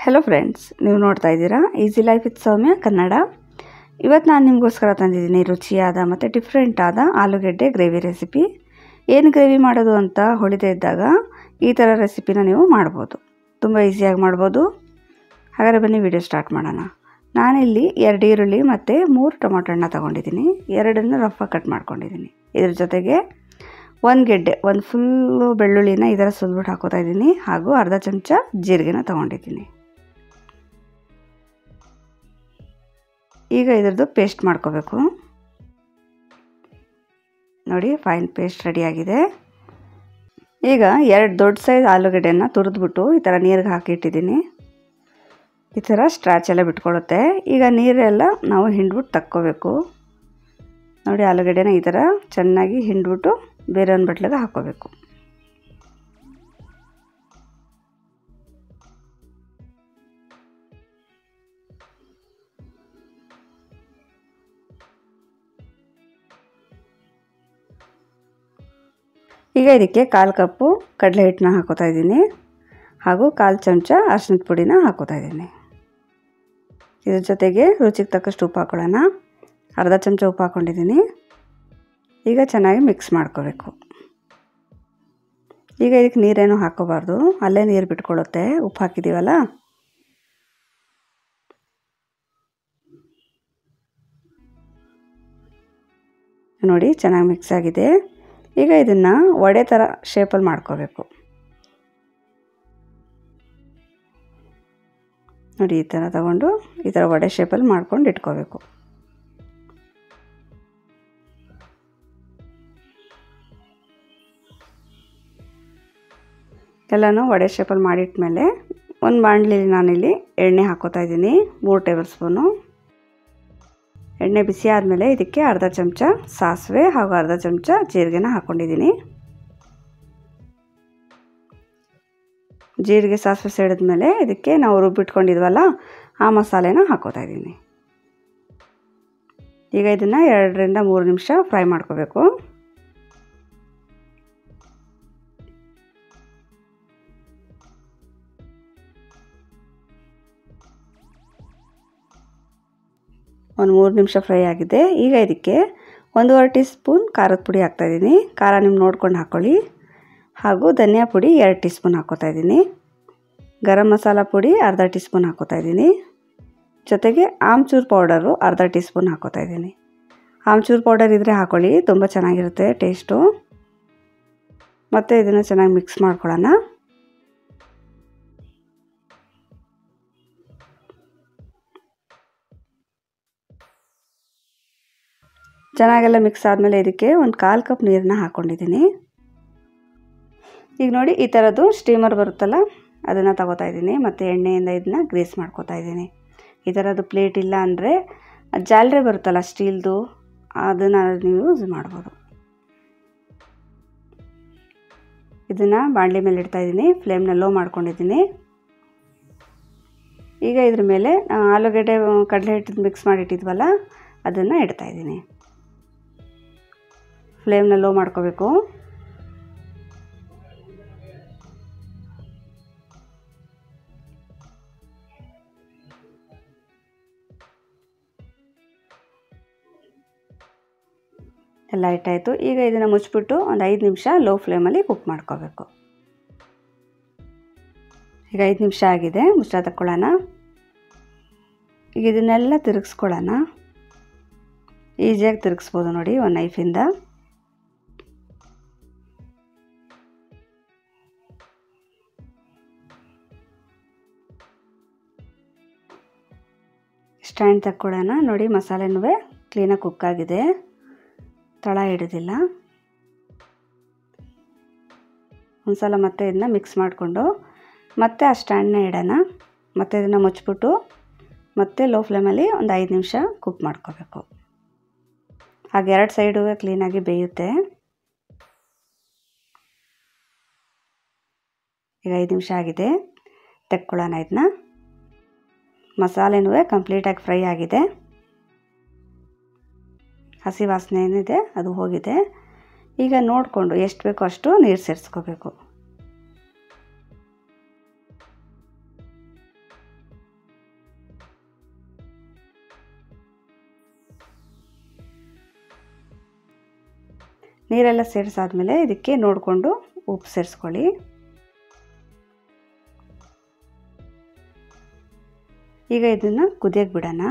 hello friends ನೀವು ನೋಡ್ತಾ ಇದ್ದೀರಾ easy life with Soumya Kannada ಇವತ್ತು ನಾನು ನಿಮಗೋಸ್ಕರ ತಂದಿದ್ದೀನಿ ರುಚಿಯಾದ ಮತ್ತು ಡಿಫ್ರೆಂಟ್ ಆದ ಆಲೂಗೆಡ್ಡೆ ಗ್ರೇವಿ ರೆಸಿಪಿ ಏನು ಗ್ರೇವಿ ಮಾಡೋದು ಅಂತ ಹೊಳಿದೇ ಇದ್ದಾಗ ಈ ಥರ ರೆಸಿಪಿನ ನೀವು ಮಾಡ್ಬೋದು ತುಂಬ ಈಸಿಯಾಗಿ ಮಾಡ್ಬೋದು ಹಾಗಾದರೆ ಬನ್ನಿ ವಿಡಿಯೋ ಸ್ಟಾರ್ಟ್ ಮಾಡೋಣ ನಾನಿಲ್ಲಿ ಎರಡು ಈರುಳ್ಳಿ ಮತ್ತು ಮೂರು ಟೊಮೊಟೊ ಹಣ್ಣ ತೊಗೊಂಡಿದ್ದೀನಿ ಎರಡನ್ನು ರಫಾಗಿ ಕಟ್ ಮಾಡ್ಕೊಂಡಿದ್ದೀನಿ ಇದ್ರ ಜೊತೆಗೆ ಒಂದು ಗೆಡ್ಡೆ ಒಂದು ಫುಲ್ಲು ಬೆಳ್ಳುಳ್ಳಿನ ಈ ಥರ ಸುಲ್ಬಿಟ್ಟು ಹಾಕೋತಾ ಇದ್ದೀನಿ ಹಾಗೂ ಅರ್ಧ ಚಮಚ ಜೀರಿಗೆನ ತೊಗೊಂಡಿದ್ದೀನಿ ಈಗ ಇದ್ರದ್ದು ಪೇಸ್ಟ್ ಮಾಡ್ಕೋಬೇಕು ನೋಡಿ ಫೈನ್ ಪೇಸ್ಟ್ ರೆಡಿಯಾಗಿದೆ ಈಗ ಎರಡು ದೊಡ್ಡ ಸೈಜ್ ಆಲೂಗಡ್ಡೆನ ತುರಿದ್ಬಿಟ್ಟು ಈ ಥರ ನೀರಿಗೆ ಹಾಕಿ ಇಟ್ಟಿದ್ದೀನಿ ಈ ಥರ ಸ್ಟ್ರಾಚ್ ಎಲ್ಲ ಬಿಟ್ಕೊಳ್ಳುತ್ತೆ ಈಗ ನೀರೆಲ್ಲ ನಾವು ಹಿಂಡ್ಬಿಟ್ಟು ತಕ್ಕೋಬೇಕು ನೋಡಿ ಆಲೂಗಡ್ಡೆನ ಈ ಥರ ಚೆನ್ನಾಗಿ ಹಿಂಡ್ಬಿಟ್ಟು ಬೇರೆ ಒಂದು ಬಟ್ಲಿಗೆ ಹಾಕ್ಕೋಬೇಕು ಈಗ ಇದಕ್ಕೆ ಕಾಲು ಕಪ್ಪು ಕಡಲೆ ಹಿಟ್ಟನ್ನ ಹಾಕೋತಾ ಇದ್ದೀನಿ ಹಾಗೂ ಕಾಲು ಚಮಚ ಅರ್ಶಿನದ ಪುಡಿನ ಹಾಕೋತಾ ಇದ್ದೀನಿ ಇದ್ರ ಜೊತೆಗೆ ರುಚಿಗೆ ತಕ್ಕಷ್ಟು ಉಪ್ಪು ಹಾಕೊಳ್ಳೋಣ ಅರ್ಧ ಚಮಚ ಉಪ್ಪು ಹಾಕ್ಕೊಂಡಿದ್ದೀನಿ ಈಗ ಚೆನ್ನಾಗಿ ಮಿಕ್ಸ್ ಮಾಡ್ಕೋಬೇಕು ಈಗ ಇದಕ್ಕೆ ನೀರೇನು ಹಾಕೋಬಾರ್ದು ಅಲ್ಲೇ ನೀರು ಬಿಟ್ಕೊಳ್ಳುತ್ತೆ ಉಪ್ಪು ಹಾಕಿದ್ದೀವಲ್ಲ ನೋಡಿ ಚೆನ್ನಾಗಿ ಮಿಕ್ಸ್ ಆಗಿದೆ ಈಗ ಇದನ್ನು ವಡೆ ಥರ ಶೇಪಲ್ಲಿ ಮಾಡ್ಕೋಬೇಕು ನೋಡಿ ಈ ಥರ ತಗೊಂಡು ಈ ಥರ ವಡೆ ಶೇಪಲ್ಲಿ ಮಾಡ್ಕೊಂಡು ಇಟ್ಕೋಬೇಕು ಎಲ್ಲನೂ ವಡೆ ಶೇಪಲ್ಲಿ ಮಾಡಿಟ್ಮೇಲೆ ಒಂದು ಬಾಣಲಿಲಿ ನಾನಿಲ್ಲಿ ಎಣ್ಣೆ ಹಾಕೋತಾ ಇದ್ದೀನಿ ಮೂರು ಟೇಬಲ್ ಸ್ಪೂನು ಎಣ್ಣೆ ಬಿಸಿ ಆದಮೇಲೆ ಇದಕ್ಕೆ ಅರ್ಧ ಚಮಚ ಸಾಸಿವೆ ಹಾಗೂ ಅರ್ಧ ಚಮಚ ಜೀರಿಗೆನ ಹಾಕ್ಕೊಂಡಿದ್ದೀನಿ ಜೀರಿಗೆ ಸಾಸಿವೆ ಸಿಡಿದ್ಮೇಲೆ ಇದಕ್ಕೆ ನಾವು ರುಬ್ಬಿಟ್ಕೊಂಡಿದ್ವಲ್ಲ ಆ ಮಸಾಲೆನ ಹಾಕೋತಾ ಇದ್ದೀನಿ ಈಗ ಇದನ್ನು ಎರಡರಿಂದ ಮೂರು ನಿಮಿಷ ಫ್ರೈ ಮಾಡ್ಕೋಬೇಕು ಒಂದು ಮೂರು ನಿಮಿಷ ಫ್ರೈ ಆಗಿದೆ ಈಗ ಇದಕ್ಕೆ ಒಂದೂವರೆ ಟೀ ಸ್ಪೂನ್ ಖಾರದ ಪುಡಿ ಹಾಕ್ತಾಯಿದ್ದೀನಿ ಖಾರ ನಿಮ್ಮ ನೋಡ್ಕೊಂಡು ಹಾಕ್ಕೊಳ್ಳಿ ಹಾಗೂ ಧನಿಯಾ ಪುಡಿ ಎರಡು ಟೀ ಸ್ಪೂನ್ ಹಾಕೋತಾ ಇದ್ದೀನಿ ಗರಂ ಮಸಾಲ ಪುಡಿ ಅರ್ಧ ಟೀ ಸ್ಪೂನ್ ಹಾಕೋತಾ ಇದ್ದೀನಿ ಜೊತೆಗೆ ಆಮ್ಚೂರು ಪೌಡರು ಅರ್ಧ ಟೀ ಸ್ಪೂನ್ ಹಾಕೋತಾ ಇದ್ದೀನಿ ಆಮ್ಚೂರು ಪೌಡರ್ ಇದ್ದರೆ ಹಾಕೊಳ್ಳಿ ತುಂಬ ಚೆನ್ನಾಗಿರುತ್ತೆ ಟೇಸ್ಟು ಮತ್ತು ಇದನ್ನು ಚೆನ್ನಾಗಿ ಮಿಕ್ಸ್ ಮಾಡ್ಕೊಳ್ಳೋಣ ಚೆನ್ನಾಗೆಲ್ಲ ಮಿಕ್ಸ್ ಆದಮೇಲೆ ಇದಕ್ಕೆ ಒಂದು ಕಾಲು ಕಪ್ ನೀರನ್ನ ಹಾಕ್ಕೊಂಡಿದ್ದೀನಿ ಈಗ ನೋಡಿ ಈ ಥರದ್ದು ಸ್ಟೀಮರ್ ಬರುತ್ತಲ್ಲ ಅದನ್ನು ತಗೋತಾ ಇದ್ದೀನಿ ಮತ್ತು ಎಣ್ಣೆಯಿಂದ ಇದನ್ನ ಗ್ರೀಸ್ ಮಾಡ್ಕೋತಾ ಇದ್ದೀನಿ ಈ ಥರದ್ದು ಪ್ಲೇಟ್ ಇಲ್ಲ ಅಂದರೆ ಜಾಲರೆ ಬರುತ್ತಲ್ಲ ಸ್ಟೀಲ್ದು ಅದನ್ನು ನೀವು ಯೂಸ್ ಮಾಡ್ಬೋದು ಇದನ್ನು ಬಾಣಲಿ ಮೇಲೆ ಇಡ್ತಾ ಇದ್ದೀನಿ ಫ್ಲೇಮ್ನ ಲೋ ಮಾಡ್ಕೊಂಡಿದ್ದೀನಿ ಈಗ ಇದ್ರ ಮೇಲೆ ಆಲೂಗಡ್ಡೆ ಕಡಲೆ ಹಿಟ್ಟು ಮಿಕ್ಸ್ ಮಾಡಿಟ್ಟಿದ್ವಲ್ಲ ಅದನ್ನು ಇಡ್ತಾ ಇದ್ದೀನಿ ಫ್ಲೇಮ್ನ ಲೋ ಮಾಡ್ಕೋಬೇಕು ಎಲ್ಲ ಇಟ್ಟಾಯಿತು ಈಗ ಇದನ್ನು ಮುಚ್ಚಿಬಿಟ್ಟು ಒಂದು ಐದು ನಿಮಿಷ ಲೋ ಫ್ಲೇಮಲ್ಲಿ ಕುಕ್ ಮಾಡ್ಕೋಬೇಕು ಈಗ ಐದು ನಿಮಿಷ ಆಗಿದೆ ಮುಚ್ಚ ತಕ್ಕೊಳ್ಳೋಣ ಈಗ ಇದನ್ನೆಲ್ಲ ತಿರುಗಿಸ್ಕೊಳ್ಳೋಣ ಈಸಿಯಾಗಿ ತಿರುಗಿಸ್ಬೋದು ನೋಡಿ ಒಂದು ನೈಫಿಂದ ಸ್ಟ್ಯಾಂಡ್ ತಕ್ಕೊಳ್ಳೋಣ ನೋಡಿ ಮಸಾಲೆನೂ ಕ್ಲೀನಾಗಿ ಕುಕ್ ಆಗಿದೆ ತಳ ಹಿಡಿದಿಲ್ಲ ಒಂದು ಸಲ ಮತ್ತೆ ಇದನ್ನ ಮಿಕ್ಸ್ ಮಾಡಿಕೊಂಡು ಮತ್ತೆ ಆ ಸ್ಟ್ಯಾಂಡ್ನ ಇಡೋಣ ಮತ್ತೆ ಇದನ್ನು ಮುಚ್ಚಿಬಿಟ್ಟು ಮತ್ತೆ ಲೋ ಫ್ಲೇಮಲ್ಲಿ ಒಂದು ಐದು ನಿಮಿಷ ಕುಕ್ ಮಾಡ್ಕೋಬೇಕು ಹಾಗೆ ಎರಡು ಸೈಡು ಕ್ಲೀನಾಗಿ ಬೇಯುತ್ತೆ ಈಗ ಐದು ನಿಮಿಷ ಆಗಿದೆ ತೆಕ್ಕೊಳ್ಳೋಣ ಇದನ್ನ ಮಸಾಲೆನೂ ಕಂಪ್ಲೀಟಾಗಿ ಫ್ರೈ ಆಗಿದೆ ಹಸಿ ವಾಸನೆ ಏನಿದೆ ಅದು ಹೋಗಿದೆ ಈಗ ನೋಡಿಕೊಂಡು ಎಷ್ಟು ಬೇಕೋ ಅಷ್ಟು ನೀರು ಸೇರಿಸ್ಕೋಬೇಕು ನೀರೆಲ್ಲ ಸೇರಿಸಾದ್ಮೇಲೆ ಇದಕ್ಕೆ ನೋಡಿಕೊಂಡು ಉಪ್ಪು ಸೇರಿಸ್ಕೊಳ್ಳಿ ಈಗ ಇದನ್ನು ಕುದಿಯೋಕ್ಕೆ ಬಿಡೋಣ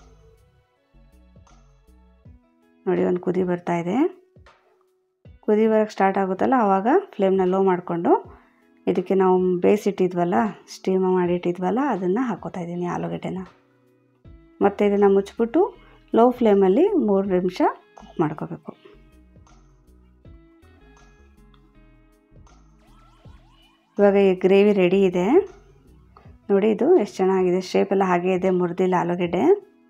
ನೋಡಿ ಒಂದು ಕುದಿ ಬರ್ತಾ ಇದೆ ಕುದಿ ಬರೋಕ್ಕೆ ಸ್ಟಾರ್ಟ್ ಆಗುತ್ತಲ್ಲ ಆವಾಗ ಫ್ಲೇಮ್ನ ಲೋ ಮಾಡಿಕೊಂಡು ಇದಕ್ಕೆ ನಾವು ಬೇಯಿಸಿಟ್ಟಿದ್ವಲ್ಲ ಸ್ಟೀಮ್ ಮಾಡಿಟ್ಟಿದ್ವಲ್ಲ ಅದನ್ನು ಹಾಕೋತಾ ಇದ್ದೀನಿ ಆಲೂಗಡ್ಡೆನ ಮತ್ತು ಇದನ್ನು ಮುಚ್ಚಿಬಿಟ್ಟು ಲೋ ಫ್ಲೇಮಲ್ಲಿ ಮೂರು ನಿಮಿಷ ಕುಕ್ ಮಾಡ್ಕೋಬೇಕು ಇವಾಗ ಈ ಗ್ರೇವಿ ರೆಡಿ ಇದೆ ನೋಡಿ ಇದು ಎಷ್ಟು ಚೆನ್ನಾಗಿದೆ ಶೇಪೆಲ್ಲ ಹಾಗೆ ಇದೆ ಮುರಿದಿಲ್ಲ ಆಲೂಗಡ್ಡೆ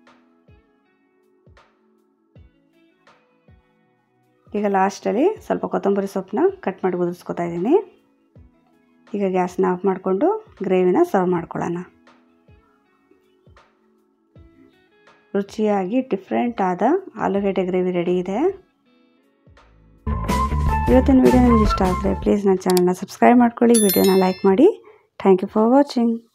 ಈಗ ಲಾಸ್ಟಲ್ಲಿ ಸ್ವಲ್ಪ ಕೊತ್ತಂಬರಿ ಸೊಪ್ಪನ್ನ ಕಟ್ ಮಾಡಿ ಉದುರಿಸ್ಕೊತಾ ಇದ್ದೀನಿ ಈಗ ಗ್ಯಾಸ್ನ ಆಫ್ ಮಾಡಿಕೊಂಡು ಗ್ರೇವಿನ ಸರ್ವ್ ಮಾಡ್ಕೊಳ್ಳೋಣ ರುಚಿಯಾಗಿ ಡಿಫ್ರೆಂಟ್ ಆದ ಆಲೂಗಡ್ಡೆ ಗ್ರೇವಿ ರೆಡಿ ಇದೆ ಇವತ್ತಿನ ವಿಡಿಯೋ ನಿಮ್ಗೆ ಇಷ್ಟ ಆದರೆ ಪ್ಲೀಸ್ ನನ್ನ ಚಾನಲ್ನ ಸಬ್ಸ್ಕ್ರೈಬ್ ಮಾಡ್ಕೊಳ್ಳಿ ವಿಡಿಯೋನ ಲೈಕ್ ಮಾಡಿ ಥ್ಯಾಂಕ್ ಯು ಫಾರ್ ವಾಚಿಂಗ್